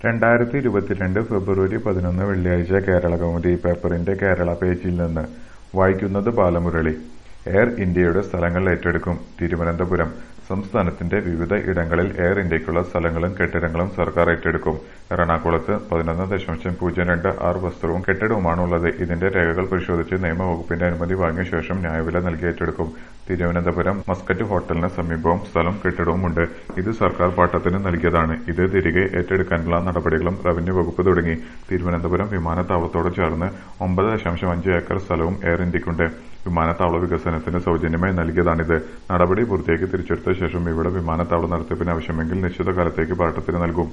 രണ്ടായിരത്തി ഇരുപത്തിരണ്ട് ഫെബ്രുവരി പതിനൊന്ന് വെള്ളിയാഴ്ച കേരളകൗമുദി പേപ്പറിന്റെ കേരള പേജിൽ നിന്ന് വായിക്കുന്നത് ബാലമുരളി എയർ ഇന്ത്യയുടെ സ്ഥലങ്ങൾ ഏറ്റെടുക്കും തിരുവനന്തപുരം സംസ്ഥാനത്തിന്റെ വിവിധ ഇടങ്ങളിൽ എയർ ഇന്ത്യയ്ക്കുള്ള സ്ഥലങ്ങളും കെട്ടിടങ്ങളും സർക്കാർ ഏറ്റെടുക്കും എറണാകുളത്ത് പതിനൊന്ന് ദശാംശം പൂജ്യം രണ്ട് ആറ് വസ്ത്രവും കെട്ടിടവുമാണുള്ളത് ഇതിന്റെ രേഖകൾ പരിശോധിച്ച് നിയമവകുപ്പിന്റെ അനുമതി വാങ്ങിയ ശേഷം ന്യായവില നൽകി ഏറ്റെടുക്കും തിരുവനന്തപുരം മസ്കറ്റ് ഹോട്ടലിന് സമീപവും സ്ഥലവും കെട്ടിടവുമുണ്ട് ഇത് സർക്കാർ പാട്ടത്തിന് നൽകിയതാണ് ഇത് തിരികെ ഏറ്റെടുക്കാനുള്ള നടപടികളും റവന്യൂ വകുപ്പ് തുടങ്ങി തിരുവനന്തപുരം വിമാനത്താവളത്തോട് ചേർന്ന് ഒമ്പത് ദശാംശം അഞ്ച് ഏക്കർ സ്ഥലവും എയർ ഇന്ത്യക്കുണ്ട് വിമാനത്താവള വികസനത്തിന് സൗജന്യമായി നൽകിയതാണിത് നടപടി പൂർത്തിയാക്കി തിരിച്ചെടുത്ത ശേഷം ഇവിടെ വിമാനത്താവള നടത്തിപ്പിന് ആവശ്യമെങ്കിൽ നിശ്ചിത കാലത്തേക്ക് പാട്ടത്തിന് നൽകും